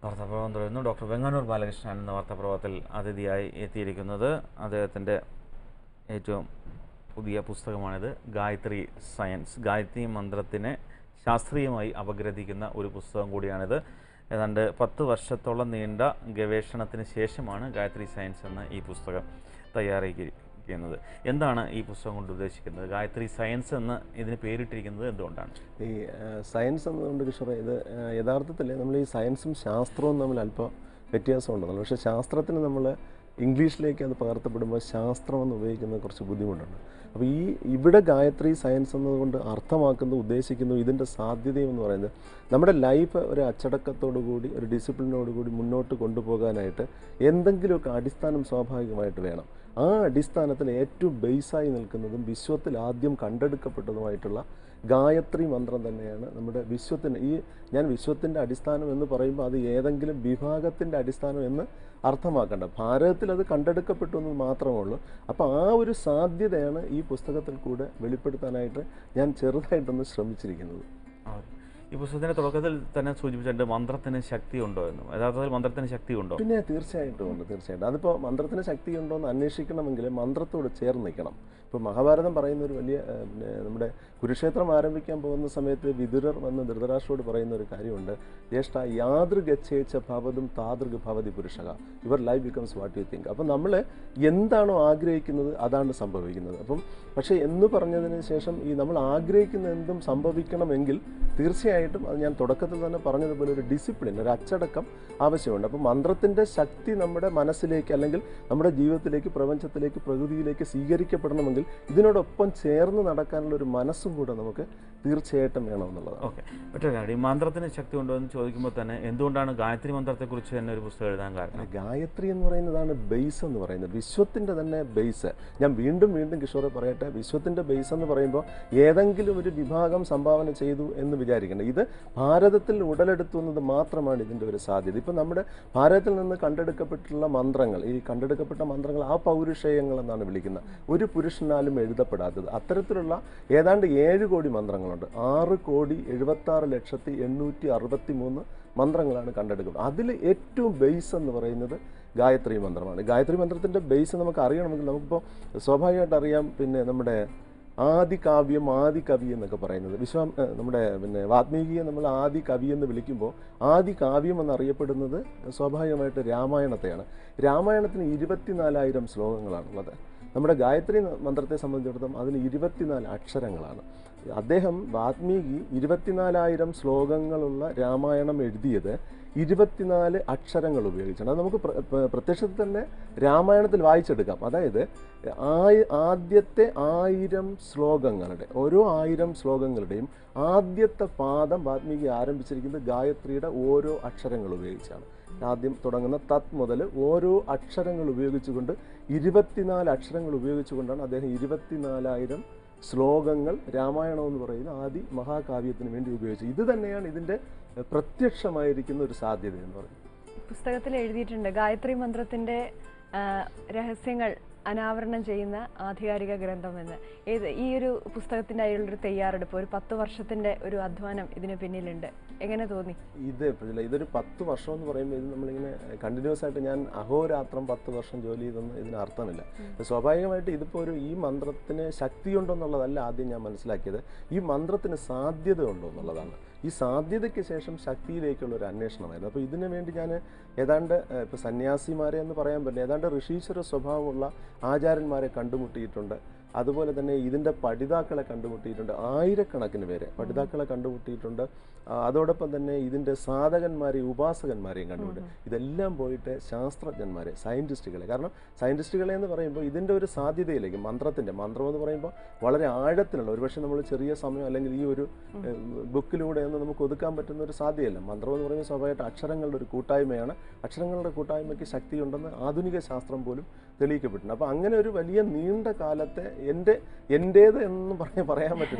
വാർത്താപ്രഭാവം തുടരുന്നു ഡോക്ടർ വെങ്ങാനൂർ ബാലകൃഷ്ണൻ എന്ന വാർത്താപ്രഭാവത്തിൽ അതിഥിയായി എത്തിയിരിക്കുന്നത് അദ്ദേഹത്തിൻ്റെ ഏറ്റവും പുതിയ പുസ്തകമാണിത് ഗായത്രി സയൻസ് ഗായത്രി മന്ത്രത്തിനെ ശാസ്ത്രീയമായി അപഗ്രഥിക്കുന്ന ഒരു പുസ്തകം കൂടിയാണിത് ഏതാണ്ട് പത്ത് വർഷത്തോളം നീണ്ട ഗവേഷണത്തിന് ശേഷമാണ് ഗായത്രി സയൻസ് എന്ന ഈ പുസ്തകം തയ്യാറാക്കിയിരിക്കുന്നത് എന്താണ് ഈ പുസ്തകം കൊണ്ട് ഉദ്ദേശിക്കുന്നത് ഗായത്രി സയൻസ് എന്ന് ഇതിന് പേരിട്ടിരിക്കുന്നത് എന്തുകൊണ്ടാണ് ഈ ആ, സയൻസ് എന്നതുകൊണ്ട് കിഷോറെ ഇത് ആ, യഥാർത്ഥത്തിൽ നമ്മൾ ഈ സയൻസും ശാസ്ത്രവും തമ്മിൽ അല്പം വ്യത്യാസമുണ്ടെന്നുള്ളൂ പക്ഷേ ശാസ്ത്രത്തിന് നമ്മൾ ഇംഗ്ലീഷിലേക്ക് അത് പകർത്തപ്പെടുമ്പോൾ ശാസ്ത്രം എന്ന് ഉപയോഗിക്കുന്നത് കുറച്ച് ബുദ്ധിമുട്ടുണ്ട് അപ്പോൾ ഈ ഇവിടെ ഗായത്രി സയൻസ് എന്നതുകൊണ്ട് അർത്ഥമാക്കുന്നത് ഉദ്ദേശിക്കുന്നു ഇതിൻ്റെ സാധ്യതയും എന്ന് പറയുന്നത് നമ്മുടെ ലൈഫ് ഒരു അച്ചടക്കത്തോടു കൂടി ഒരു ഡിസിപ്ലിനോട് കൂടി മുന്നോട്ട് കൊണ്ടുപോകാനായിട്ട് എന്തെങ്കിലുമൊക്കെ അടിസ്ഥാനം സ്വാഭാവികമായിട്ട് വേണം ആ അടിസ്ഥാനത്തിൽ ഏറ്റവും ബേസായി നിൽക്കുന്നതും വിശ്വത്തിൽ ആദ്യം കണ്ടെടുക്കപ്പെട്ടതുമായിട്ടുള്ള ഗായത്രി മന്ത്രം തന്നെയാണ് നമ്മുടെ വിശ്വത്തിന് ഈ ഞാൻ വിശ്വത്തിൻ്റെ അടിസ്ഥാനം എന്ന് പറയുമ്പോൾ അത് ഏതെങ്കിലും വിഭാഗത്തിൻ്റെ അടിസ്ഥാനം എന്ന് അർത്ഥമാക്കണ്ട ഭാരതത്തിൽ അത് കണ്ടെടുക്കപ്പെട്ടു എന്ന് മാത്രമേ ഉള്ളൂ അപ്പോൾ ആ ഒരു സാധ്യതയാണ് ഈ പുസ്തകത്തിൽ കൂടെ വെളിപ്പെടുത്താനായിട്ട് ഞാൻ ചെറുതായിട്ടൊന്ന് ശ്രമിച്ചിരിക്കുന്നത് ആ. ഈ പുസ്തകത്തിന്റെ തുടക്കത്തിൽ തന്നെ സൂചിപ്പിച്ചിട്ടുണ്ട് മന്ത്രത്തിന് ശക്തി ഉണ്ടോ എന്നും യഥാർത്ഥത്തിൽ മന്ത്രത്തിന് ശക്തി ഉണ്ടോ പിന്നെ തീർച്ചയായിട്ടും ഉണ്ട് തീർച്ചയായിട്ടും അതിപ്പോൾ മന്ത്രത്തിന് ശക്തി ഉണ്ടോ എന്ന് അന്വേഷിക്കണമെങ്കിൽ മന്ത്രത്തോട് ചേർന്ന് നിൽക്കണം ഇപ്പോൾ മഹാഭാരതം പറയുന്ന ഒരു വലിയ ഏഹ്, പിന്നെ നമ്മുടെ കുരുക്ഷേത്രം ആരംഭിക്കാൻ പോകുന്ന സമയത്ത് വിതുരർ വന്ന് ധൃതരാഷ്ട്രോട് പറയുന്ന ഒരു കാര്യമുണ്ട് ജ്യേഷ്ഠ യാതൃഗച്ഛേച്ച ഭവതും താതൃഗ് ഭവതി പുരുഷക your life becomes what you think അപ്പം നമ്മൾ എന്താണോ ആഗ്രഹിക്കുന്നത് അതാണ് സംഭവിക്കുന്നത് അപ്പം പക്ഷേ എന്ന് പറഞ്ഞതിന് ശേഷം ഈ നമ്മൾ ആഗ്രഹിക്കുന്ന എന്തും സംഭവിക്കണമെങ്കിൽ തീർച്ചയായിട്ടും അത് ഞാൻ തുടക്കത്തിൽ തന്നെ പറഞ്ഞതുപോലെ ഒരു ഡിസിപ്ലിൻ ഒരു അച്ചടക്കം ആവശ്യമുണ്ട് അപ്പം മന്ത്രത്തിൻ്റെ ശക്തി നമ്മുടെ മനസ്സിലേക്ക് അല്ലെങ്കിൽ നമ്മുടെ ജീവിതത്തിലേക്ക് പ്രപഞ്ചത്തിലേക്ക് പ്രകൃതിയിലേക്ക് സ്വീകരിക്കപ്പെടണമെങ്കിൽ ഇതിനോടൊപ്പം ചേർന്ന് നടക്കാനുള്ള ഒരു മനസ്സും കൂടെ നമുക്ക് തീർച്ചയായിട്ടും വേണമെന്നുള്ളതാണ് ഓക്കെ മറ്റൊരു കാര്യം ഈ മന്ത്രത്തിന് ശക്തി ഉണ്ടോ എന്ന് ചോദിക്കുമ്പോൾ തന്നെ എന്തുകൊണ്ടാണ് ഗായത്രി മന്ത്രത്തെക്കുറിച്ച് തന്നെ ഒരു പുസ്തകം എഴുതാൻ കാരണം ഗായത്രി എന്ന് പറയുന്നതാണ് ബേസ് എന്ന് പറയുന്നത് വിശ്വത്തിൻ്റെ തന്നെ ബേസ് ഞാൻ വീണ്ടും വീണ്ടും കിഷോറെ പറയട്ടെ വിശ്വത്തിൻ്റെ ബേസ് എന്ന് പറയുമ്പോൾ ഏതെങ്കിലും ഒരു വിഭാഗം സംഭാവന ചെയ്തു എന്ന് വിചാരിക്കേണ്ട ഇത് ഭാരതത്തിൽ ഉടലെടുത്തു എന്നത് മാത്രമാണ് ഇതിൻ്റെ ഒരു സാധ്യത ഇപ്പം നമ്മുടെ ഭാരതത്തിൽ നിന്ന് കണ്ടെടുക്കപ്പെട്ടിട്ടുള്ള മന്ത്രങ്ങൾ ഈ കണ്ടെടുക്കപ്പെട്ട മന്ത്രങ്ങൾ ആ പൗരുഷേയങ്ങൾ എന്നാണ് വിളിക്കുന്നത് ഒരു പുരുഷനാലും എഴുതപ്പെടാത്തത് അത്തരത്തിലുള്ള ഏതാണ്ട് ഏഴ് കോടി മന്ത്രങ്ങളുണ്ട് ആറ് കോടി എഴുപത്താറ് ലക്ഷത്തി എണ്ണൂറ്റി അറുപത്തി മൂന്ന് മന്ത്രങ്ങളാണ് കണ്ടെടുക്കുന്നത് അതിൽ ഏറ്റവും ബേസ് എന്ന് പറയുന്നത് ഗായത്രി മന്ത്രമാണ് ഗായത്രി മന്ത്രത്തിൻ്റെ ബേസ് നമുക്ക് അറിയണമെങ്കിൽ നമുക്കിപ്പോൾ സ്വാഭാവികമായിട്ട് അറിയാം പിന്നെ നമ്മുടെ ആദി കാവ്യം ആദി കവി എന്നൊക്കെ പറയുന്നത് വിശ്വാം ഏഹ് നമ്മുടെ പിന്നെ വാത്മീകിയെ നമ്മൾ ആദി കവി എന്ന് വിളിക്കുമ്പോൾ ആദി കാവ്യം എന്നറിയപ്പെടുന്നത് സ്വാഭാവികമായിട്ട് രാമായണത്തെയാണ് രാമായണത്തിന് ഇരുപത്തിനാലായിരം ശ്ലോകങ്ങളാണുള്ളത് നമ്മുടെ ഗായത്രി മന്ത്രത്തെ സംബന്ധിച്ചിടത്തോളം അതിന് ഇരുപത്തിനാല് അക്ഷരങ്ങളാണ് അദ്ദേഹം വാത്മീകി ഇരുപത്തിനാലായിരം ശ്ലോകങ്ങളുള്ള രാമായണം എഴുതിയത് ഇരുപത്തിനാല് അക്ഷരങ്ങൾ ഉപയോഗിച്ചാണ് അത് നമുക്ക് പ്ര- പ്ര- പ്രത്യക്ഷത്തിൽ തന്നെ രാമായണത്തിൽ വായിച്ചെടുക്കാം അതായത് ആയി- ആദ്യത്തെ ആയിരം ശ്ലോകങ്ങളുടെ ഓരോ ആയിരം ശ്ലോകങ്ങളുടെയും ആദ്യത്തെ പാദം വാത്മീകി ആരംഭിച്ചിരിക്കുന്നത് ഗായത്രിയുടെ ഓരോ അക്ഷരങ്ങൾ ഉപയോഗിച്ചാണ് ആദ്യം തുടങ്ങുന്ന തത് മുതൽ ഓരോ അക്ഷരങ്ങൾ ഉപയോഗിച്ചുകൊണ്ട് ഇരുപത്തിനാല് അക്ഷരങ്ങൾ ഉപയോഗിച്ചുകൊണ്ടാണ് അദ്ദേഹം ഇരുപത്തിനാലായിരം ശ്ലോകങ്ങൾ രാമായണം എന്ന് പറയുന്ന ആദി മഹാകാവ്യത്തിന് വേണ്ടി ഉപയോഗിച്ചത് ഇത് തന്നെയാണ് ഇതിൻ്റെ എഹ്, പ്രത്യക്ഷമായിരിക്കുന്ന ഒരു സാധ്യത എന്ന് പറയുന്നത് പുസ്തകത്തിൽ എഴുതിയിട്ടുണ്ട് ഗായത്രി മന്ത്രത്തിന്റെ ആ, രഹസ്യങ്ങൾ അനാവരണം ചെയ്യുന്ന ആധികാരിക ഗ്രന്ഥം എന്ന് ഏത് ഈ ഒരു പുസ്തകത്തിന്റെ അതിലുള്ളൊരു തയ്യാറെടുപ്പ് ഒരു പത്ത് വർഷത്തിന്റെ ഒരു അധ്വാനം ഇതിന് പിന്നിലുണ്ട് എങ്ങനെ തോന്നി ഇത് ഇല്ല ഇതൊരു പത്ത് വർഷം എന്ന് പറയുമ്പോൾ ഇത് നമ്മളിങ്ങനെ കണ്ടിന്യൂസ് ആയിട്ട് ഞാൻ അഹോരാത്രം പത്ത് വർഷം ജോലി ചെയ്തെന്ന് ഇതിന് അർത്ഥമില്ല സ്വാഭാവികമായിട്ട് ഇതിപ്പോൾ ഒരു ഈ മന്ത്രത്തിന് ശക്തിയുണ്ടോ എന്നുള്ളതല്ല ആദ്യം ഞാൻ മനസ്സിലാക്കിയത് ഈ മന്ത്രത്തിന് സാധ്യത ഉണ്ടോ എന്നുള്ളതാണ് ഈ സാധ്യതയ്ക്ക് ശേഷം ശക്തിയിലേക്കുള്ള ഒരു അന്വേഷണമായിരുന്നു അപ്പോൾ ഇതിനു വേണ്ടി ഞാൻ ഏതാണ്ട് ഇപ്പോൾ സന്യാസിമാരെ എന്ന് പറയാൻ പറ്റില്ല ഏതാണ്ട് ഋഷീശ്വര സ്വഭാവമുള്ള ആചാര്യന്മാരെ കണ്ടുമുട്ടിയിട്ടുണ്ട് അതുപോലെ തന്നെ ഇതിൻ്റെ പഠിതാക്കളെ കണ്ടുമുട്ടിയിട്ടുണ്ട് ആയിരക്കണക്കിന് പേരെ പഠിതാക്കളെ കണ്ടുമുട്ടിയിട്ടുണ്ട് ആ, അതോടൊപ്പം തന്നെ ഇതിൻ്റെ സാധകന്മാരെയും ഉപാസകന്മാരെയും കണ്ടുമുട്ടി ഇതെല്ലാം പോയിട്ട് ശാസ്ത്രജ്ഞന്മാരെ സയൻറ്റിസ്റ്റുകളെ കാരണം സയൻറ്റിസ്റ്റുകളെ എന്ന് പറയുമ്പോൾ ഇതിൻ്റെ ഒരു സാധ്യതയിലേക്ക് മന്ത്രത്തിൻ്റെ മന്ത്രം എന്ന് പറയുമ്പോൾ വളരെ ആഴത്തിലുള്ള ഒരുപക്ഷെ നമ്മൾ ചെറിയ സമയം അല്ലെങ്കിൽ ഈ ഒരു ഏഹ്, ബുക്കിലൂടെ ഒന്നും നമുക്ക് ഒതുക്കാൻ പറ്റുന്ന ഒരു സാധ്യതയല്ല മന്ത്രം എന്ന് പറയുമ്പോൾ സ്വാഭാവികമായിട്ട് അക്ഷരങ്ങളുടെ ഒരു കൂട്ടായ്മയാണ് അക്ഷരങ്ങളുടെ കൂട്ടായ്മയ്ക്ക് ശക്തിയുണ്ടെന്ന് ആധുനിക ശാസ്ത്രം പോലും തെളിയിക്കപ്പെട്ടിട്ടുണ്ട് അപ്പോൾ അങ്ങനെ ഒരു വലിയ നീണ്ട കാലത്തെ എൻ്റെ എൻ്റേത് എന്ന് പറഞ്ഞ് പറയാൻ പറ്റില്ല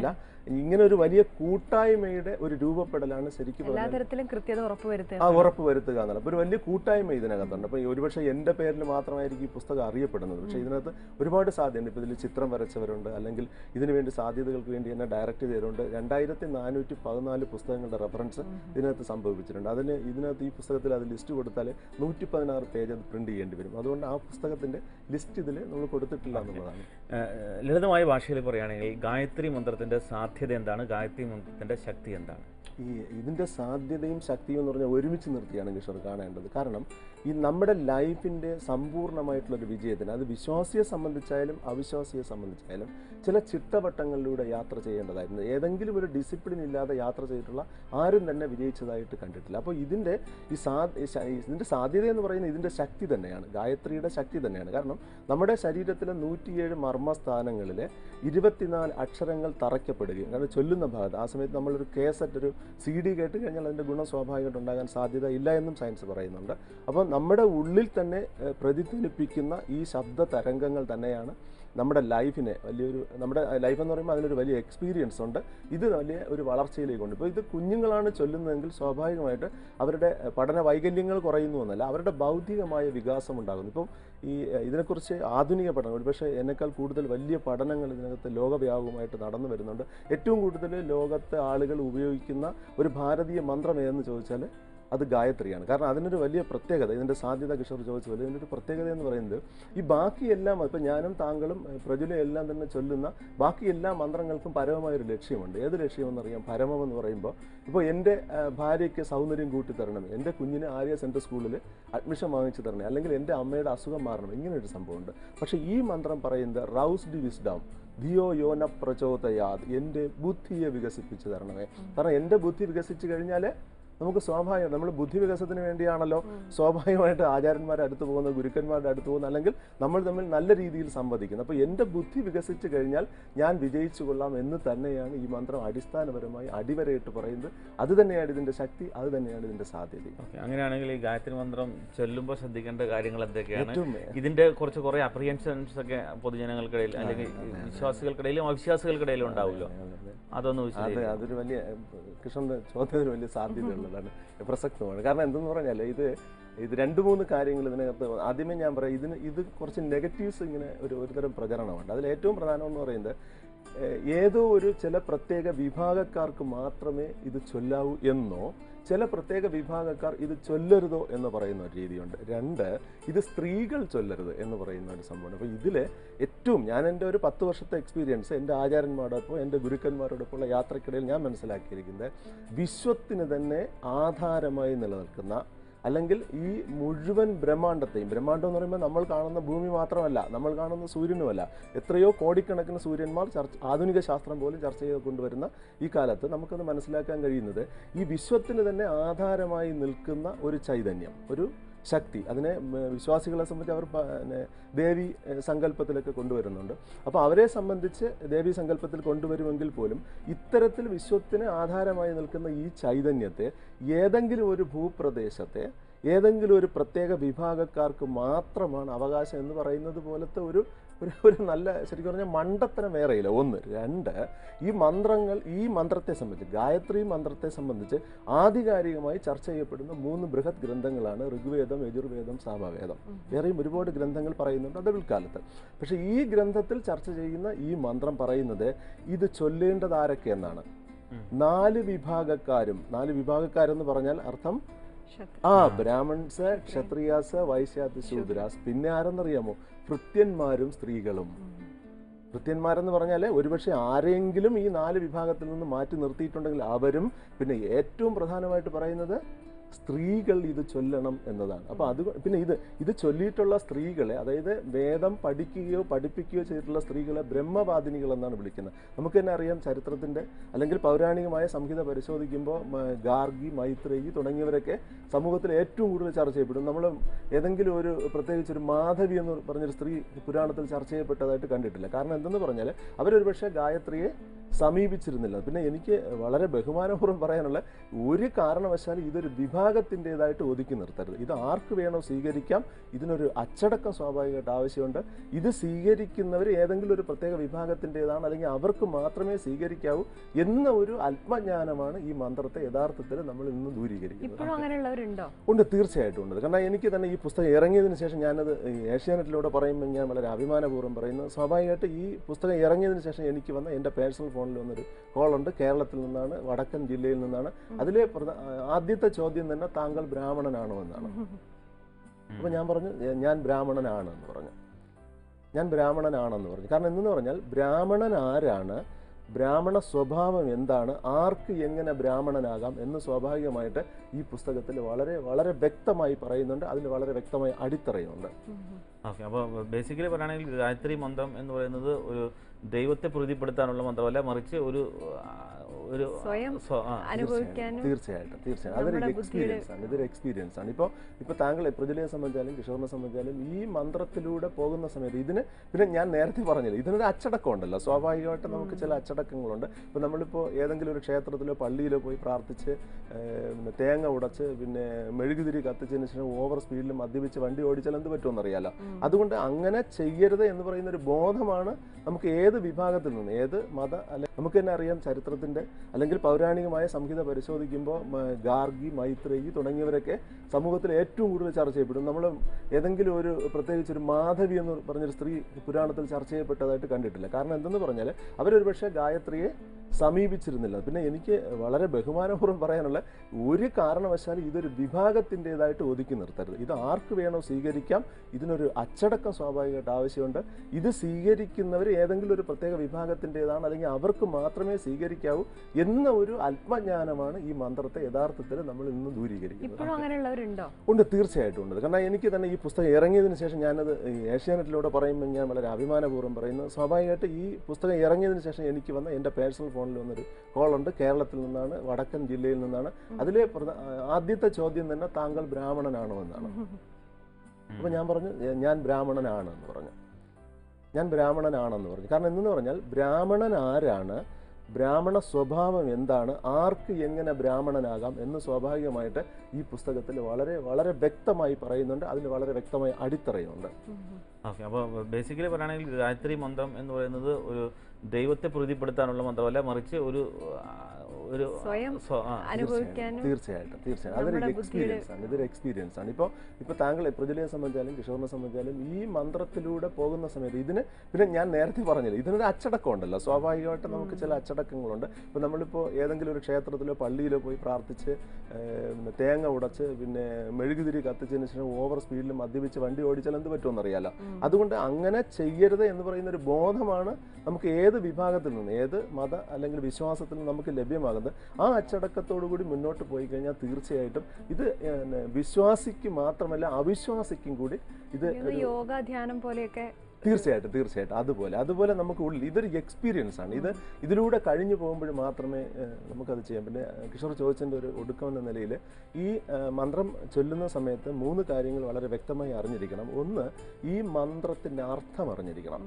ഇങ്ങനെ ഒരു വലിയ കൂട്ടായ്മയുടെ ഒരു രൂപപ്പെടലാണ് ശരിക്കും എല്ലാ പറഞ്ഞാൽ തരത്തിലും കൃത്യത ഉറപ്പുവരുത്തുക ആ ഉറപ്പ് വരുത്തുക എന്നുള്ള അപ്പോൾ ഒരു വലിയ കൂട്ടായ്മ ഇതിനകത്തുണ്ട് അപ്പോൾ ഒരുപക്ഷെ എൻ്റെ പേരിൽ മാത്രമായിരിക്കും ഈ പുസ്തകം അറിയപ്പെടുന്നത് പക്ഷേ ഇതിനകത്ത് ഒരുപാട് സാധ്യതയുണ്ട് ഇപ്പോൾ ഇതിൽ ചിത്രം വരച്ചവരുണ്ട് അല്ലെങ്കിൽ ഇതിനു വേണ്ടി സാധ്യതകൾക്ക് വേണ്ടി എന്നെ ഡയറക്റ്റ് ചെയ്തിട്ടുണ്ട് രണ്ടായിരത്തി നാനൂറ്റി പതിനാല് പുസ്തകങ്ങളുടെ റെഫറൻസ് ഇതിനകത്ത് സംഭവിച്ചിട്ടുണ്ട് അതിന് ഇതിനകത്ത് ഈ പുസ്തകത്തിൽ അത് ലിസ്റ്റ് കൊടുത്താൽ നൂറ്റി പതിനാറ് പേജ് അത് പ്രിന്റ് ചെയ്യേണ്ടി വരും അതുകൊണ്ട് ആ പുസ്തകത്തിൻ്റെ ലിസ്റ്റ് ഇതിൽ നമ്മൾ കൊടുത്തിട്ടില്ല എന്നുള്ളതാണ് ഏഹ് ലളിതമായ ഭാഷയിൽ പറയുകയാണെങ്കിൽ ഗായത്രി മന്ത്രത്തിൻ്റെ സാധ്യത എന്താണ് ഗായത്രി മന്ത്രത്തിൻ്റെ ശക്തി എന്താണ് ഈ ഇതിൻ്റെ സാധ്യതയും ശക്തിയും എന്ന് പറഞ്ഞാൽ ഒരുമിച്ച് നിർത്തിയാണ് കിഷോർ കാണേണ്ടത് കാരണം ഈ നമ്മുടെ ലൈഫിൻ്റെ സമ്പൂർണ്ണമായിട്ടുള്ളൊരു വിജയത്തിന് അത് വിശ്വാസിയെ സംബന്ധിച്ചായാലും അവിശ്വാസിയെ സംബന്ധിച്ചായാലും ചില ചിട്ടവട്ടങ്ങളിലൂടെ യാത്ര ചെയ്യേണ്ടതായിരുന്നു ഏതെങ്കിലും ഒരു ഡിസിപ്ലിൻ ഇല്ലാതെ യാത്ര ചെയ്തിട്ടുള്ള ആരും തന്നെ വിജയിച്ചതായിട്ട് കണ്ടിട്ടില്ല അപ്പോൾ ഇതിൻ്റെ ഈ സാ ഈ ശ- ഇതിൻ്റെ സാധ്യത എന്ന് പറയുന്നത് ഇതിൻ്റെ ശക്തി തന്നെയാണ് ഗായത്രിയുടെ ശക്തി തന്നെയാണ് കാരണം നമ്മുടെ ശരീരത്തിലെ നൂറ്റിയേഴ് മർമ്മസ്ഥാനങ്ങളിൽ ഇരുപത്തിനാല് അക്ഷരങ്ങൾ തറയ്ക്കപ്പെടുകയും കാരണം ചൊല്ലുന്ന ഭാഗത്ത് ആ സമയത്ത് നമ്മളൊരു കേസറ്റ് ഒരു സി ഡി കേട്ട് കഴിഞ്ഞാൽ അതിൻ്റെ ഗുണം സ്വാഭാവികമായിട്ട് ഉണ്ടാകാൻ സാധ്യത ഇല്ല എന്നും സയൻസ് പറയുന്നുണ്ട് അപ്പോൾ നമ്മുടെ ഉള്ളിൽ തന്നെ ഏഹ്, പ്രതിധ്വനിപ്പിക്കുന്ന ഈ ശബ്ദ തരംഗങ്ങൾ തന്നെയാണ് നമ്മുടെ ലൈഫിനെ വലിയൊരു നമ്മുടെ ലൈഫ് എന്ന് പറയുമ്പോൾ അതിനൊരു വലിയ എക്സ്പീരിയൻസ് ഉണ്ട് ഇത് വലിയ ഒരു വളർച്ചയിലേക്ക് കൊണ്ട് ഇപ്പോൾ ഇത് കുഞ്ഞുങ്ങളാണ് ചൊല്ലുന്നതെങ്കിൽ സ്വാഭാവികമായിട്ട് അവരുടെ ഏഹ്, പഠന വൈകല്യങ്ങൾ കുറയുന്നു എന്നല്ല അവരുടെ ബൗദ്ധികമായ വികാസം ഉണ്ടാകുന്നു ഇപ്പം ഈ ഏഹ്, ഇതിനെക്കുറിച്ച് ആധുനിക പഠനം ഒരുപക്ഷെ എന്നെക്കാൾ കൂടുതൽ വലിയ പഠനങ്ങൾ ഇതിനകത്ത് ലോകവ്യാപകമായിട്ട് നടന്നു വരുന്നുണ്ട് ഏറ്റവും കൂടുതൽ ലോകത്തെ ആളുകൾ ഉപയോഗിക്കുന്ന ഒരു ഭാരതീയ മന്ത്രം ഏതെന്ന് ചോദിച്ചാൽ അത് ഗായത്രിയാണ് കാരണം അതിനൊരു വലിയ പ്രത്യേകത ഇതിൻ്റെ സാധ്യത കിഷോർ ചോദിച്ച പോലെ ഇതിൻ്റെ ഒരു പ്രത്യേകത എന്ന് പറയുന്നത് ഈ ബാക്കിയെല്ലാം ഇപ്പം ഞാനും താങ്കളും ഏഹ്, പ്രജുലും എല്ലാം തന്നെ ചൊല്ലുന്ന ബാക്കി എല്ലാ മന്ത്രങ്ങൾക്കും പരമമായൊരു ലക്ഷ്യമുണ്ട് ഏത് ലക്ഷ്യമെന്നറിയാം പരമം എന്ന് പറയുമ്പോൾ ഇപ്പോൾ എൻ്റെ ഏഹ്, ഭാര്യയ്ക്ക് സൗന്ദര്യം കൂട്ടി തരണം എൻ്റെ കുഞ്ഞിന് ആര്യ സെൻട്രൽ സ്കൂളിൽ അഡ്മിഷൻ വാങ്ങിച്ചു തരണം അല്ലെങ്കിൽ എൻ്റെ അമ്മയുടെ അസുഖം മാറണം ഇങ്ങനെ ഒരു സംഭവമുണ്ട് പക്ഷേ ഈ മന്ത്രം പറയുന്നത് റൗസ് ഡി വിസ്ഡം ധിയോ യോന പ്രചോദയാത് എൻ്റെ ബുദ്ധിയെ വികസിപ്പിച്ച് തരണമേ കാരണം എൻ്റെ ബുദ്ധി വികസിച്ച് കഴിഞ്ഞാൽ നമുക്ക് സ്വാഭാവികം നമ്മൾ ബുദ്ധി വികസനത്തിന് വേണ്ടിയാണല്ലോ സ്വാഭാവികമായിട്ട് ആചാര്യന്മാരുടെ അടുത്ത് പോകുന്ന ഗുരുക്കന്മാരുടെ അടുത്ത് പോകുന്ന അല്ലെങ്കിൽ നമ്മൾ തമ്മിൽ നല്ല രീതിയിൽ സംവദിക്കുന്നത് അപ്പോൾ എൻ്റെ ബുദ്ധി വികസിച്ച് കഴിഞ്ഞാൽ ഞാൻ വിജയിച്ചു കൊള്ളാം എന്ന് തന്നെയാണ് ഈ മന്ത്രം അടിസ്ഥാനപരമായി അടിവരയിട്ട് പറയുന്നത് അത് തന്നെയാണ് ഇതിൻ്റെ ശക്തി അത് തന്നെയാണ് ഇതിൻ്റെ സാധ്യത ഓക്കെ അങ്ങനെയാണെങ്കിൽ ഈ ഗായത്രി മന്ത്രം ചൊല്ലുമ്പോൾ ശ്രദ്ധിക്കേണ്ട കാര്യങ്ങൾ എന്തൊക്കെയാണ് ഏറ്റവും ഇതിന്റെ കുറച്ച് കുറെ അപ്രിഹെൻഷൻസ് ഒക്കെ പൊതുജനങ്ങൾക്കിടയിൽ അല്ലെങ്കിൽ വിശ്വാസികൾക്കിടയിലും അവിശ്വാസികൾക്കിടയിലും ഉണ്ടാവുമല്ലോ അതൊന്ന് അത് വിശദീകരിക്കാം അതൊരു വലിയ കൃഷ്ണന്റെ ചോദ്യത്തിന് വലിയ സാധ്യതയുള്ളതാണ് പ്രസക്തമാണ് കാരണം എന്തെന്ന് പറഞ്ഞാൽ ഇത് ഇത് രണ്ട് മൂന്ന് കാര്യങ്ങൾ ഇതിനകത്ത് ആദ്യമേ ഞാൻ പറയാം ഇതിന് ഇത് കുറച്ച് നെഗറ്റീവ്സ് ഇങ്ങനെ ഒരു ഒരുതരം പ്രചരണമുണ്ട് അതിൽ ഏറ്റവും പ്രധാനം എന്ന് പറയുന്നത് ഏഹ്, ഏതോ ഒരു ചില പ്രത്യേക വിഭാഗക്കാർക്ക് മാത്രമേ ഇത് ചൊല്ലാവൂ എന്നോ ചില പ്രത്യേക വിഭാഗക്കാർ ഇത് ചൊല്ലരുതോ എന്ന് പറയുന്ന ഒരു രീതിയുണ്ട് രണ്ട് ഇത് സ്ത്രീകൾ ചൊല്ലരുത് എന്ന് പറയുന്ന ഒരു സംഭവമാണ് അപ്പോൾ ഇതിൽ ഏറ്റവും ഞാൻ എൻ്റെ ഒരു പത്ത് വർഷത്തെ എക്സ്പീരിയൻസ് എൻ്റെ ആചാര്യന്മാരോടൊപ്പം എൻ്റെ ഗുരുക്കന്മാരോടൊപ്പമുള്ള യാത്രക്കിടയിൽ ഞാൻ മനസ്സിലാക്കിയിരിക്കുന്നത് വിശ്വത്തിന് തന്നെ ആധാരമായി നിലനിൽക്കുന്ന അല്ലെങ്കിൽ ഈ മുഴുവൻ ബ്രഹ്മാണ്ടത്തെയും ബ്രഹ്മാണ്ടം എന്ന് പറയുമ്പോൾ നമ്മൾ കാണുന്ന ഭൂമി മാത്രമല്ല നമ്മൾ കാണുന്ന സൂര്യനുമല്ല എത്രയോ കോടിക്കണക്കിന് സൂര്യന്മാർ ചർച്ച ആധുനിക ശാസ്ത്രം പോലും ചർച്ച ചെയ്ത് കൊണ്ടുവരുന്ന ഈ കാലത്ത് നമുക്കത് മനസ്സിലാക്കാൻ കഴിയുന്നത് ഈ വിശ്വത്തിന് തന്നെ ആധാരമായി നിൽക്കുന്ന ഒരു ചൈതന്യം ഒരു ശക്തി അതിനെ ഉം, വിശ്വാസികളെ സംബന്ധിച്ച് അവർ പ- പിന്നെ ദേവി ഏഹ്, സങ്കല്പത്തിലൊക്കെ കൊണ്ടുവരുന്നുണ്ട് അപ്പോൾ അവരെ സംബന്ധിച്ച് ദേവി സങ്കല്പത്തിൽ കൊണ്ടുവരുമെങ്കിൽ പോലും ഇത്തരത്തിൽ വിശ്വത്തിന് ആധാരമായി നിൽക്കുന്ന ഈ ചൈതന്യത്തെ ഏതെങ്കിലും ഒരു ഭൂപ്രദേശത്തെ ഏതെങ്കിലും ഒരു പ്രത്യേക വിഭാഗക്കാർക്ക് മാത്രമാണ് അവകാശം എന്ന് പറയുന്നത് പോലത്തെ ഒരു ഒരു ഒരു നല്ല ശരിക്കും പറഞ്ഞാൽ മണ്ടത്തരം വേറെയില്ല ഒന്ന് രണ്ട് ഈ മന്ത്രങ്ങൾ ഈ മന്ത്രത്തെ സംബന്ധിച്ച് ഗായത്രി മന്ത്രത്തെ സംബന്ധിച്ച് ആധികാരികമായി ചർച്ച ചെയ്യപ്പെടുന്ന മൂന്ന് ബൃഹത് ഗ്രന്ഥങ്ങളാണ് ഋഗ്വേദം യജുർവേദം സാമവേദം വേറെയും ഒരുപാട് ഗ്രന്ഥങ്ങൾ പറയുന്നുണ്ട് അത് പിൽക്കാലത്ത് പക്ഷേ ഈ ഗ്രന്ഥത്തിൽ ചർച്ച ചെയ്യുന്ന ഈ മന്ത്രം പറയുന്നത് ഇത് ചൊല്ലേണ്ടത് ആരൊക്കെ എന്നാണ് നാല് വിഭാഗക്കാരും നാല് വിഭാഗക്കാരെന്ന് പറഞ്ഞാൽ അർത്ഥം ശത്രു. ആ ബ്രാഹ്മൺസ് ക്ഷത്രിയാസ് വൈശ്യാസ് ശൂദ്രാസ് പിന്നെ ആരെന്നറിയാമോ ഭൃത്യന്മാരും സ്ത്രീകളും ഭൃത്യന്മാരെന്ന് പറഞ്ഞാൽ ഒരുപക്ഷെ ആരെങ്കിലും ഈ നാല് വിഭാഗത്തിൽ നിന്ന് മാറ്റി നിർത്തിയിട്ടുണ്ടെങ്കിൽ അവരും പിന്നെ ഏറ്റവും പ്രധാനമായിട്ട് പറയുന്നത് സ്ത്രീകൾ ഇത് ചൊല്ലണം എന്നതാണ് അപ്പോൾ അത് പിന്നെ ഇത് ഇത് ചൊല്ലിയിട്ടുള്ള സ്ത്രീകളെ അതായത് വേദം പഠിക്കുകയോ പഠിപ്പിക്കുകയോ ചെയ്തിട്ടുള്ള സ്ത്രീകളെ ബ്രഹ്മവാദിനികൾ എന്നാണ് വിളിക്കുന്നത് നമുക്ക് തന്നെ അറിയാം ചരിത്രത്തിൻ്റെ അല്ലെങ്കിൽ പൗരാണികമായ സംഹിത പരിശോധിക്കുമ്പോൾ മ, ഗാർഗി മൈത്രേയി തുടങ്ങിയവരൊക്കെ സമൂഹത്തിൽ ഏറ്റവും കൂടുതൽ ചർച്ച ചെയ്യപ്പെടും നമ്മൾ ഏതെങ്കിലും ഒരു പ്രത്യേകിച്ച് ഒരു മാധവി എന്ന് പറഞ്ഞൊരു സ്ത്രീ പുരാണത്തിൽ ചർച്ച ചെയ്യപ്പെട്ടതായിട്ട് കണ്ടിട്ടില്ല കാരണം എന്തെന്ന് പറഞ്ഞാൽ അവരൊരു പക്ഷേ ഗായത്രിയെ സമീപിച്ചിരുന്നില്ല പിന്നെ എനിക്ക് വളരെ ബഹുമാനപൂർവ്വം പറയാനുള്ള ഒരു കാരണവശാലും ഇതൊരു വിഭാഗത്തിൻ്റെതായിട്ട് ഒതുക്കി നിർത്തരുത് ഇത് ആർക്ക് വേണോ സ്വീകരിക്കാം ഇതിനൊരു അച്ചടക്കം സ്വാഭാവികമായിട്ട് ആവശ്യമുണ്ട് ഇത് സ്വീകരിക്കുന്നവർ ഏതെങ്കിലും ഒരു പ്രത്യേക വിഭാഗത്തിൻ്റെതാണ് അല്ലെങ്കിൽ അവർക്ക് മാത്രമേ സ്വീകരിക്കാവൂ എന്ന ഒരു ആത്മജ്ഞാനമാണ് ഈ മന്ത്രത്തെ യഥാർത്ഥത്തിൽ നമ്മൾ ഇന്ന് ദൂരീകരിക്കുന്നത് ഇപ്പോഴും അങ്ങനെയുള്ളവരുണ്ടോ ഉണ്ട് തീർച്ചയായിട്ടും ഉണ്ട് കാരണം എനിക്ക് തന്നെ ഈ പുസ്തകം ഇറങ്ങിയതിന് ശേഷം ഞാനത് ഈ ഏഷ്യാനെറ്റിലൂടെ പറയുമ്പോൾ ഞാൻ വളരെ അഭിമാനപൂർവ്വം പറയുന്നു സ്വാഭാവികമായിട്ട് ഈ പുസ്തകം ഇറങ്ങിയതിന് ശേഷം എനിക്ക് വന്ന എൻ്റെ പേഴ്സണൽ ഫോണിൽ വന്നൊരു കോളുണ്ട് കേരളത്തിൽ നിന്നാണ് വടക്കൻ ജില്ലയിൽ നിന്നാണ് അതിലെ പ്രധ- ആദ്യത്തെ ചോദ്യം തന്നെ താങ്കൾ ബ്രാഹ്മണനാണോ എന്നാണ് അപ്പോൾ ഞാൻ പറഞ്ഞു "ഏ, ഞാൻ ബ്രാഹ്മണനാണ് എന്ന് പറഞ്ഞു ഞാൻ ബ്രാഹ്മണനാണെന്ന് പറഞ്ഞു കാരണം എന്തെന്ന് പറഞ്ഞാൽ ബ്രാഹ്മണൻ ആരാണ് ബ്രാഹ്മണ സ്വഭാവം എന്താണ് ആർക്ക് എങ്ങനെ ബ്രാഹ്മണനാകാം എന്ന് സ്വാഭാവികമായിട്ട് ഈ പുസ്തകത്തിൽ വളരെ വളരെ വ്യക്തമായി പറയുന്നുണ്ട് അതിൽ വളരെ വ്യക്തമായി അടിത്തറയുണ്ട് ഓക്കെ അപ്പോൾ ബേസിക്കലി പറയുകയാണെങ്കിൽ ഗായത്രി മന്ത്രം എന്ന് പറയുന്നത് ഒരു ദൈവത്തെ പ്രീതിപ്പെടുത്താനുള്ള മന്ത്രമല്ല മറിച്ച് ഒരു ആ, ഒരു സ്വയം സ്വ- ആ, അനുഭവിക്കാനും തീർച്ചയായിട്ടും തീർച്ചയായും അതൊരു നമ്മുടെ എക്സ്പീരിയൻസ് ആണ് ഇതൊരു എക്സ്പീരിയൻസ് ആണ് ഇപ്പോൾ ഇപ്പോൾ താങ്കൾ പ്രജലയെ സംബന്ധിച്ചാലും കിഷോറിനെ സംബന്ധിച്ചാലും ഈ മന്ത്രത്തിലൂടെ പോകുന്ന സമയത്ത് ഇതിന് പിന്നെ ഞാൻ നേരത്തെ പറഞ്ഞില്ല ഇതിനൊരു അച്ചടക്കം ഉണ്ടല്ലോ സ്വാഭാവികമായിട്ട് നമുക്ക് ചില അച്ചടക്കങ്ങളുണ്ട് ഇപ്പോൾ നമ്മളിപ്പോൾ ഏതെങ്കിലും ഒരു ക്ഷേത്രത്തിലോ പള്ളിയിലോ പോയി പ്രാർത്ഥിച്ച് ഏഹ്, പിന്നെ തേങ്ങ ഉടച്ച് പിന്നെ മെഴുകുതിരി കത്തിച്ചതിന് ശേഷം ഓവർ സ്പീഡിൽ മദ്യപിച്ച് വണ്ടി ഓടിച്ചാൽ എന്ത് പറ്റുമെന്ന് അറിയാലോ അതുകൊണ്ട് അങ്ങനെ ചെയ്യരുത് എന്ന് പറയുന്ന ഒരു ബോധമാണ് നമുക്ക് ഏത് വിഭാഗത്തിൽ നിന്ന് ഏത് മത അല്ലെ നമുക്ക് തന്നെ അറിയാം ചരിത്രത്തിന്റെ അല്ലെങ്കിൽ പൗരാണികമായ സംഹിത പരിശോധിക്കുമ്പോൾ മ, ഗാർഗി മൈത്രേയി തുടങ്ങിയവരൊക്കെ സമൂഹത്തിൽ ഏറ്റവും കൂടുതൽ ചർച്ച ചെയ്യപ്പെടും നമ്മൾ ഏതെങ്കിലും ഒരു പ്രത്യേകിച്ച് ഒരു മാധവി എന്ന് പറഞ്ഞൊരു സ്ത്രീ പുരാണത്തിൽ ചർച്ച ചെയ്യപ്പെട്ടതായിട്ട് കണ്ടിട്ടില്ല കാരണം എന്തെന്ന് പറഞ്ഞാൽ അവരൊരു പക്ഷേ ഗായത്രിയെ സമീപിച്ചിരുന്നില്ല പിന്നെ എനിക്ക് വളരെ ബഹുമാനപൂർവ്വം പറയാനുള്ള ഒരു കാരണവശാലും ഇതൊരു വിഭാഗത്തിൻ്റെതായിട്ട് ഒതുക്കി നിർത്തരുത് ഇത് ആർക്ക് വേണോ സ്വീകരിക്കാം ഇതിനൊരു അച്ചടക്കം സ്വാഭാവികമായിട്ട് ആവശ്യമുണ്ട് ഇത് സ്വീകരിക്കുന്നവർ ഏതെങ്കിലും ഒരു പ്രത്യേക വിഭാഗത്തിൻ്റെതാണ് അല്ലെങ്കിൽ അവർക്ക് മാത്രമേ സ്വീകരിക്കാവൂ എന്ന ഒരു ആത്മജ്ഞാനമാണ് ഈ മന്ത്രത്തെ യഥാർത്ഥത്തിൽ നമ്മൾ ഇന്ന് ദൂരീകരിക്കുന്നത് ഇപ്പോഴും അങ്ങനെയുള്ളവരുണ്ടോ ഉണ്ട് തീർച്ചയായിട്ടും ഉണ്ട് കാരണം എനിക്ക് തന്നെ ഈ പുസ്തകം ഇറങ്ങിയതിന് ശേഷം ഞാനത് ഈ ഏഷ്യാനെറ്റിലൂടെ പറയുമ്പോൾ ഞാൻ വളരെ അഭിമാനപൂർവ്വം പറയുന്നു സ്വാഭാവികമായിട്ട് ഈ പുസ്തകം ഇറങ്ങിയതിന് ശേഷം എനിക്ക് വന്ന എൻ്റെ പേഴ്സണൽ ഫോണിൽ വന്നൊരു കോളുണ്ട് കേരളത്തിൽ നിന്നാണ് വടക്കൻ ജില്ലയിൽ നിന്നാണ് അതിലെ പ്രധ- ആദ്യത്തെ ചോദ്യം തന്നെ താങ്കൾ ബ്രാഹ്മണനാണോ എന്നാണ് അപ്പോൾ ഞാൻ പറഞ്ഞു "ഏ, ഞാൻ ബ്രാഹ്മണനാണ് എന്ന് പറഞ്ഞു ഞാൻ ബ്രാഹ്മണനാണെന്ന് പറഞ്ഞു കാരണം എന്തെന്ന് പറഞ്ഞാൽ ബ്രാഹ്മണൻ ആരാണ് ബ്രാഹ്മണ സ്വഭാവം എന്താണ് ആർക്ക് എങ്ങനെ ബ്രാഹ്മണനാകാം എന്ന് സ്വാഭാവികമായിട്ട് ഈ പുസ്തകത്തിൽ വളരെ വളരെ വ്യക്തമായി പറയുന്നുണ്ട് അതിൽ വളരെ വ്യക്തമായി അടിത്തറയുണ്ട് ഓക്കെ അപ്പോൾ ബേസിക്കലി പറയുകയാണെങ്കിൽ ഗായത്രി മന്ത്രം എന്ന് പറയുന്നത് ഒരു ദൈവത്തെ പ്രീതിപ്പെടുത്താനുള്ള മന്ത്രമല്ല മറിച്ച് ഒരു ആ, ഒരു സ്വയം സ്വ- ആ, അനുഭവിക്കാനും തീർച്ചയായിട്ടും തീർച്ചയായും അതൊരു നമ്മുടെ എക്സ്പീരിയൻസ് ആണ് ഇതൊരു എക്സ്പീരിയൻസ് ആണ് ഇപ്പോൾ ഇപ്പോൾ താങ്കൾ പ്രജലയെ സംബന്ധിച്ചാലും കിഷോറിനെ സംബന്ധിച്ചാലും ഈ മന്ത്രത്തിലൂടെ പോകുന്ന സമയത്ത് ഇതിന് പിന്നെ ഞാൻ നേരത്തെ പറഞ്ഞില്ല ഇതിനൊരു അച്ചടക്കം ഉണ്ടല്ലോ സ്വാഭാവികമായിട്ട് നമുക്ക് ചില അച്ചടക്കങ്ങളുണ്ട് ഇപ്പോൾ നമ്മളിപ്പോൾ ഏതെങ്കിലും ഒരു ക്ഷേത്രത്തിലോ പള്ളിയിലോ പോയി പ്രാർത്ഥിച്ച് ഏഹ്, പിന്നെ തേങ്ങ ഉടച്ച് പിന്നെ മെഴുകുതിരി കത്തിച്ചതിന് ശേഷം ഓവർ സ്പീഡിൽ മദ്യപിച്ച് വണ്ടി ഓടിച്ചാൽ എന്ത് പറ്റുമെന്ന് അറിയാലോ അതുകൊണ്ട് അങ്ങനെ ചെയ്യരുത് എന്ന് പറയുന്ന ഒരു ബോധമാണ് നമുക്ക് ഏത് വിഭാഗത്തിൽ നിന്ന് ഏത് മത അല്ലെങ്കിൽ വിശ്വാസത്തിൽ നിന്ന് നമുക്ക് ലഭ്യമാകുന്നത് ആ അച്ചടക്കത്തോടു കൂടി മുന്നോട്ട് പോയി കഴിഞ്ഞാൽ തീർച്ചയായിട്ടും ഇത് പിന്നെ വിശ്വാസിക്ക് മാത്രമല്ല അവിശ്വാസിക്കും കൂടി ഇത് ഇത് യോഗ ധ്യാനം പോലെയൊക്കെ തീർച്ചയായിട്ടും തീർച്ചയായിട്ടും അതുപോലെ അതുപോലെ നമുക്ക് ഉള്ളിൽ ഇതൊരു എക്സ്പീരിയൻസ് ആണ് ഇത് ഇതിലൂടെ കഴിഞ്ഞു പോകുമ്പോൾ മാത്രമേ ഏഹ്, നമുക്കത് ചെയ്യാം പിന്നെ ഏഹ്, കിഷോർ ചോദിച്ചതിൻ്റെ ഒരു ഒടുക്കം എന്ന നിലയിൽ ഈ ഏഹ്, മന്ത്രം ചൊല്ലുന്ന സമയത്ത് മൂന്ന് കാര്യങ്ങൾ വളരെ വ്യക്തമായി അറിഞ്ഞിരിക്കണം ഒന്ന് ഈ മന്ത്രത്തിൻ്റെ അർത്ഥം അറിഞ്ഞിരിക്കണം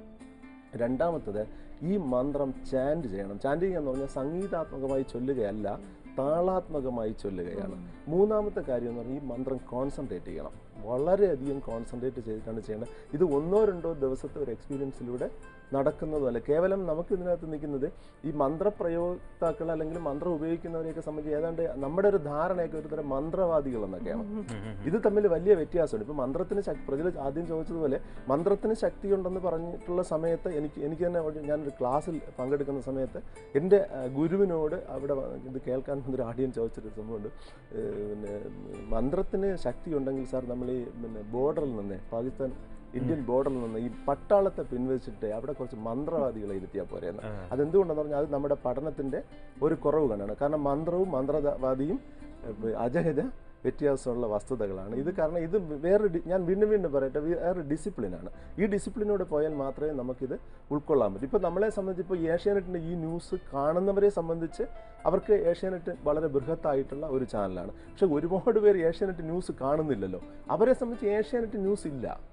രണ്ടാമത്തത് ഈ മന്ത്രം ചാൻഡ് ചെയ്യണം ചാൻഡിങ് എന്ന് പറഞ്ഞാൽ സംഗീതാത്മകമായി ചൊല്ലുകയല്ല താളാത്മകമായി ചൊല്ലുകയാണ് മൂന്നാമത്തെ കാര്യം എന്ന് പറഞ്ഞാൽ ഈ മന്ത്രം കോൺസെൻട്രേറ്റ് ചെയ്യണം വളരെയധികം കോൺസെൻട്രേറ്റ് ചെയ്തിട്ടാണ് ചെയ്യേണ്ടത് ഇത് ഒന്നോ രണ്ടോ ദിവസത്തെ ഒരു എക്സ്പീരിയൻസിലൂടെ നടക്കുന്നതുമല്ല കേവലം നമുക്ക് ഇതിനകത്ത് നിൽക്കുന്നത് ഈ മന്ത്രപ്രയോക്താക്കൾ അല്ലെങ്കിൽ മന്ത്രം ഉപയോഗിക്കുന്നവരെയൊക്കെ സംബന്ധിച്ച് ഏതാണ്ട് നമ്മുടെ ഒരു ധാരണയൊക്കെ ഒരു തരം മന്ത്രവാദികൾ എന്നൊക്കെയാണ് ഇത് തമ്മിൽ വലിയ വ്യത്യാസമുണ്ട് ഇപ്പം മന്ത്രത്തിന് ശക്തി പ്രജല ആദ്യം ചോദിച്ചതുപോലെ മന്ത്രത്തിന് ശക്തിയുണ്ടെന്ന് പറഞ്ഞിട്ടുള്ള സമയത്ത് എനിക്ക് എനിക്ക് തന്നെ ഒരു- ഞാനൊരു ക്ലാസ്സിൽ പങ്കെടുക്കുന്ന സമയത്ത് എൻ്റെ ആ, ഗുരുവിനോട് അവിടെ വ- ഇത് കേൾക്കാൻ വന്നൊരു ആഡിയൻ ചോദിച്ചൊരു സംഭവമുണ്ട് ഏഹ് പിന്നെ മന്ത്രത്തിന് ശക്തിയുണ്ടെങ്കിൽ സാർ നമ്മൾ ഈ പിന്നെ ബോർഡറിൽ നിന്ന് പാകിസ്ഥാൻ ഇന്ത്യൻ ബോർഡറിൽ നിന്ന് ഈ പട്ടാളത്തെ പിൻവലിച്ചിട്ട് അവിടെ കുറച്ച് മന്ത്രവാദികളെ ഇരുത്തിയാൽ പോരെയെന്ന് ആ. അതെന്തുകൊണ്ടെന്ന് പറഞ്ഞാൽ അത് നമ്മുടെ പഠനത്തിൻ്റെ ഒരു കുറവ് കണ്ടാണ് കാരണം മന്ത്രവും മന്ത്രവാദിയും ഏഹ്, അജഹിത വ്യത്യാസമുള്ള വസ്തുതകളാണ് ഇത് കാരണം ഇത് വേറെ ഡി- ഞാൻ വീണ്ടും വീണ്ടും പറയട്ടെ വേറെ ഡിസിപ്ലിനാണ് ഈ ഡിസിപ്ലിനോട് പോയാൽ മാത്രമേ നമുക്കിത് ഉൾക്കൊള്ളാൻ പറ്റൂ ഇപ്പോൾ നമ്മളെ സംബന്ധിച്ച് ഇപ്പോൾ ഏഷ്യാനെറ്റിൻ്റെ ഈ ന്യൂസ് കാണുന്നവരെ സംബന്ധിച്ച് അവർക്ക് ഏഷ്യാനെറ്റ് വളരെ ബൃഹത്തായിട്ടുള്ള ഒരു ചാനലാണ് പക്ഷെ ഒരുപാട് പേര് ഏഷ്യാനെറ്റ് ന്യൂസ് കാണുന്നില്ലല്ലോ അവരെ സംബന്ധിച്ച് ഏഷ്യാനെറ്റ് ന്യൂസ് ഇല്ല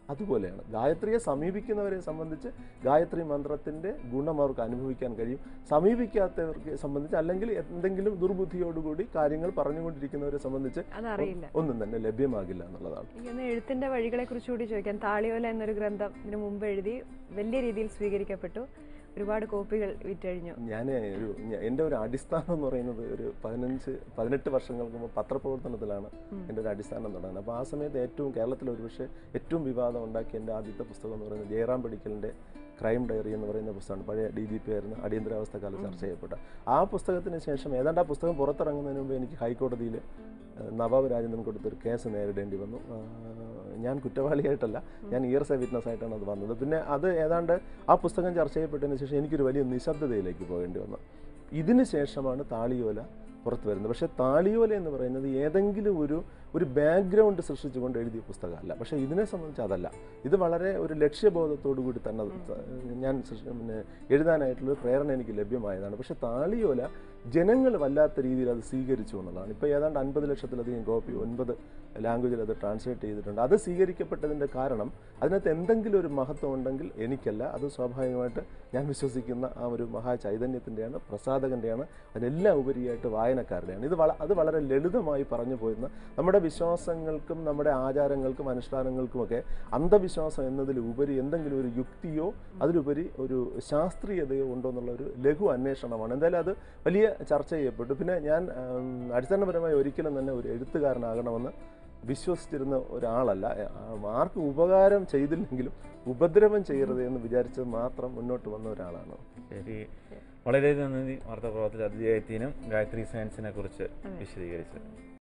അതുപോലെയാണ് ഗായത്രിയെ സമീപിക്കുന്നവരെ സംബന്ധിച്ച് ഗായത്രി മന്ത്രത്തിൻ്റെ ഗുണം അവർക്ക് അനുഭവിക്കാൻ കഴിയും സമീപിക്കാത്തവർക്ക് സംബന്ധിച്ച് അല്ലെങ്കിൽ എന്തെങ്കിലും ദുർബുദ്ധിയോടുകൂടി കാര്യങ്ങൾ പറഞ്ഞുകൊണ്ടിരിക്കുന്നവരെ സംബന്ധിച്ച് അതറിയില്ല ഒന്നും തന്നെ ലഭ്യമാകില്ല എന്നുള്ളതാണ് എനിക്കൊന്ന് എഴുത്തിന്റെ വഴികളെ കുറിച്ച് കൂടി ചോദിക്കാം താളിയോല എന്നൊരു ഗ്രന്ഥം ഇതിനു മുമ്പ് എഴുതി വലിയ രീതിയിൽ സ്വീകരിക്കപ്പെട്ടു ഒരുപാട് കോപ്പികൾ വിറ്റഴിഞ്ഞു ഞാൻ ഒരു ഞ- എൻ്റെ ഒരു അടിസ്ഥാനം എന്ന് പറയുന്നത് ഒരു പതിനഞ്ച് പതിനെട്ട് വർഷങ്ങൾക്ക് മുമ്പ് പത്രപ്രവർത്തനത്തിലാണ് എൻ്റെ ഒരു അടിസ്ഥാനം തുടങ്ങുന്നത് അപ്പോൾ ആ സമയത്ത് ഏറ്റവും കേരളത്തിൽ ഒരുപക്ഷെ ഏറ്റവും വിവാദം ഉണ്ടാക്കിയ എൻ്റെ ആദ്യത്തെ പുസ്തകം എന്ന് പറയുന്നത് ജയറാം പടിക്കലിൻ്റെ ക്രൈം ഡയറി എന്ന് പറയുന്ന പുസ്തകമാണ് പഴയ ഡി ജി പി ആയിരുന്ന അടിയന്തരാവസ്ഥ കാലത്ത് ചർച്ച ചെയ്യപ്പെട്ട ആ പുസ്തകത്തിന് ശേഷം ഏതാണ്ട് ആ പുസ്തകം പുറത്തിറങ്ങുന്നതിന് മുമ്പ് എനിക്ക് ഹൈക്കോടതിയിൽ നവാബ് രാജേന്ദ്രൻ കൊടുത്തൊരു കേസ് നേരിടേണ്ടി വന്നു ആ, ഞാൻ കുറ്റവാളിയായിട്ടല്ല ഞാൻ ഇയർസ് എ വിറ്റ്നസ് ആയിട്ടാണ് അത് വന്നത് പിന്നെ അത് ഏതാണ്ട് ആ പുസ്തകം ചർച്ച ചെയ്യപ്പെട്ടതിന് ശേഷം എനിക്കൊരു വലിയ നിശബ്ദതയിലേക്ക് പോകേണ്ടി വന്നു ഇതിന് ശേഷമാണ് താളിയോല പുറത്തു വരുന്നത് പക്ഷേ താളിയോല എന്ന് പറയുന്നത് ഏതെങ്കിലും ഒരു ഒരു ബാക്ക്ഗ്രൗണ്ട് സൃഷ്ടിച്ചുകൊണ്ട് എഴുതിയ പുസ്തകമല്ല പക്ഷേ ഇതിനെ സംബന്ധിച്ച് അതല്ല ഇത് വളരെ ഒരു ലക്ഷ്യബോധത്തോടു കൂടി തന്നെ അത് ഞാൻ സൃഷ്ടി- പിന്നെ എഴുതാനായിട്ടുള്ള ഒരു പ്രേരണ എനിക്ക് ലഭ്യമായതാണ് പക്ഷേ താളിയോല ജനങ്ങൾ വല്ലാത്ത രീതിയിൽ അത് സ്വീകരിച്ചു എന്നുള്ളതാണ് ഇപ്പോൾ ഏതാണ്ട് അൻപത് ലക്ഷത്തിലധികം കോപ്പി ഒൻപത് ലാംഗ്വേജിൽ അത് ട്രാൻസ്ലേറ്റ് ചെയ്തിട്ടുണ്ട് അത് സ്വീകരിക്കപ്പെട്ടതിൻ്റെ കാരണം അതിനകത്ത് എന്തെങ്കിലും ഒരു മഹത്വം ഉണ്ടെങ്കിൽ എനിക്കല്ല അത് സ്വാഭാവികമായിട്ട് ഞാൻ വിശ്വസിക്കുന്ന ആ ഒരു മഹാചൈതന്യത്തിൻ്റെയാണ് പ്രസാദകൻ്റെയാണ് അതിനെല്ലാം ഉപരിയായിട്ട് വായനക്കാരുടെയാണ് ഇത് വള അത് വളരെ ലളിതമായി പറഞ്ഞു പോയിരുന്ന നമ്മുടെ വിശ്വാസങ്ങൾക്കും നമ്മുടെ ആചാരങ്ങൾക്കും അനുഷ്ഠാനങ്ങൾക്കുമൊക്കെ അന്ധവിശ്വാസം എന്നതിലുപരി എന്തെങ്കിലും ഒരു യുക്തിയോ അതിലുപരി ഒരു ശാസ്ത്രീയതയോ ഉണ്ടോ എന്നുള്ള ഒരു ലഘു അന്വേഷണമാണ് എന്തായാലും അത് വലിയ ചർച്ച ചെയ്യപ്പെട്ടു പിന്നെ ഞാൻ ഉം, അടിസ്ഥാനപരമായി ഒരിക്കലും തന്നെ ഒരു എഴുത്തുകാരനാകണമെന്ന് വിശ്വസിച്ചിരുന്ന ഒരാളല്ല ആ, ആർക്കും ഉപകാരം ചെയ്തില്ലെങ്കിലും ഉപദ്രവം ചെയ്യരുത് എന്ന് വിചാരിച്ചത് മാത്രം മുന്നോട്ട് വന്ന ഒരാളാണ് ശരി വളരെയധികം നന്ദി വാർത്താപ്രവർത്തന അതിഥിയായത്തിനും ഗായത്രി സയൻസിനെ കുറിച്ച് വിശദീകരിച്ചത്